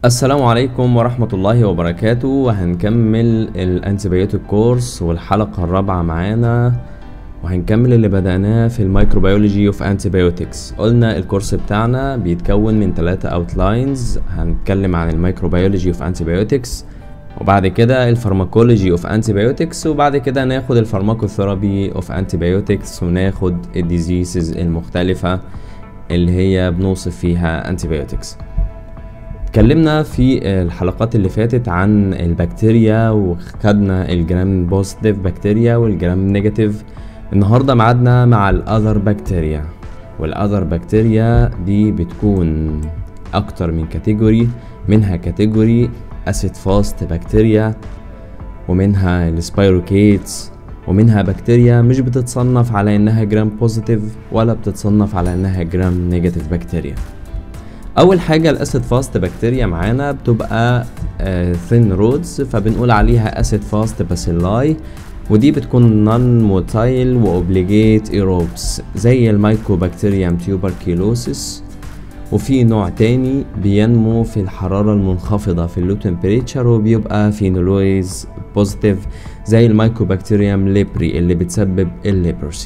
السلام عليكم ورحمة الله وبركاته وهنكمل الانتيبيوتيك كورس والحلقة الرابعة معانا وهنكمل اللي بدأناه في الميكروبيولوجي اوف انتيبيوتكس قلنا الكورس بتاعنا بيتكون من ثلاثة اوتلاينز هنتكلم عن الميكروبيولوجي اوف انتيبيوتكس وبعد كده الفارماكولوجي اوف انتيبيوتكس وبعد كده ناخد الفارماكوثيرابي اوف انتيبيوتكس وناخد الديزيزز المختلفة اللي هي بنوصف فيها انتيبيوتكس اتكلمنا في الحلقات اللي فاتت عن البكتيريا وخدنا الجرام بوزيتيف بكتيريا والجرام نيجاتيف النهارده ميعادنا مع الاذر بكتيريا والاذر بكتيريا دي بتكون اكتر من كاتيجوري منها كاتيجوري اسيد فاست بكتيريا ومنها السبايروكيتس ومنها بكتيريا مش بتتصنف على انها جرام بوزيتيف ولا بتتصنف على انها جرام نيجاتيف بكتيريا اول حاجه الاسيد فاست بكتيريا معانا بتبقى ثين رودز فبنقول عليها اسيد فاست باسيلاي ودي بتكون نون موتايل واوبليجيت ايروبس زي المايكوبكتيريم تيوبركيلوسيس وفي نوع تاني بينمو في الحرارة المنخفضة في اللو تمبريتشر وبيبقى فينولويز بوزيتيف زي المايكوبكتيريم ليبري اللي بتسبب الليبرسي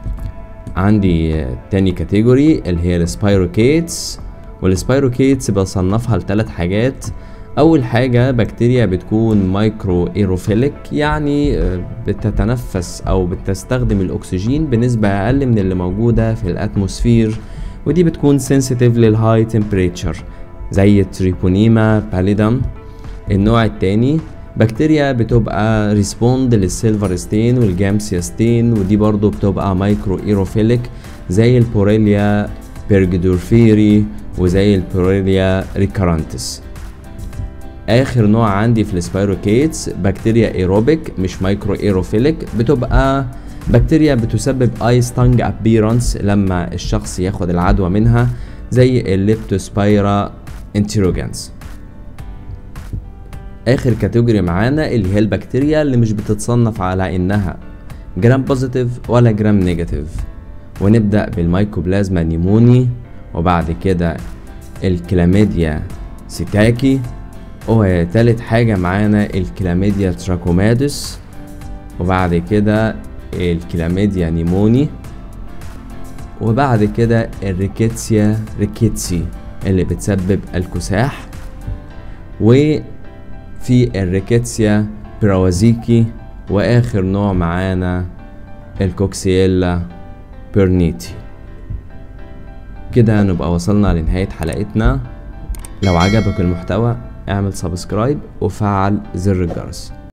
عندي تاني كاتيجوري اللي هي السبايروكيتس والسبايروكيتس بصنفها لثلاث حاجات اول حاجه بكتيريا بتكون مايكرو ايروفيليك يعني بتتنفس او بتستخدم الاكسجين بنسبه اقل من اللي موجوده في الاتموسفير ودي بتكون سنسيتيف للهاي تمبريتشر زي التريبونيما باليدم النوع التاني بكتيريا بتبقى ريسبوند للسيلفر ستين والجامسيا ستين ودي برضو بتبقى مايكرو ايروفيليك زي البوريليا بيرجدورفيري وزي البوريليا ريكارانتس اخر نوع عندي في السبايروكيتس بكتيريا ايروبيك مش مايكرو ايروفيليك بتبقى بكتيريا بتسبب اي ستانج ابيرانس لما الشخص ياخد العدوى منها زي الليبتوسبايرا انتيروجانس اخر كاتيجوري معانا اللي هي البكتيريا اللي مش بتتصنف على انها جرام بوزيتيف ولا جرام نيجاتيف ونبدأ بالمايكوبلازما نيموني وبعد كده الكلاميديا سيتاكي وتالت حاجة معانا الكلاميديا تراكومادس وبعد كده الكلاميديا نيموني وبعد كده الريكيتسيا ريكيتسي اللي بتسبب الكساح وفي الريكيتسيا براوازيكي واخر نوع معانا الكوكسييلا بيرنيتي كده نبقى وصلنا لنهاية حلقتنا لو عجبك المحتوى اعمل سبسكرايب وفعل زر الجرس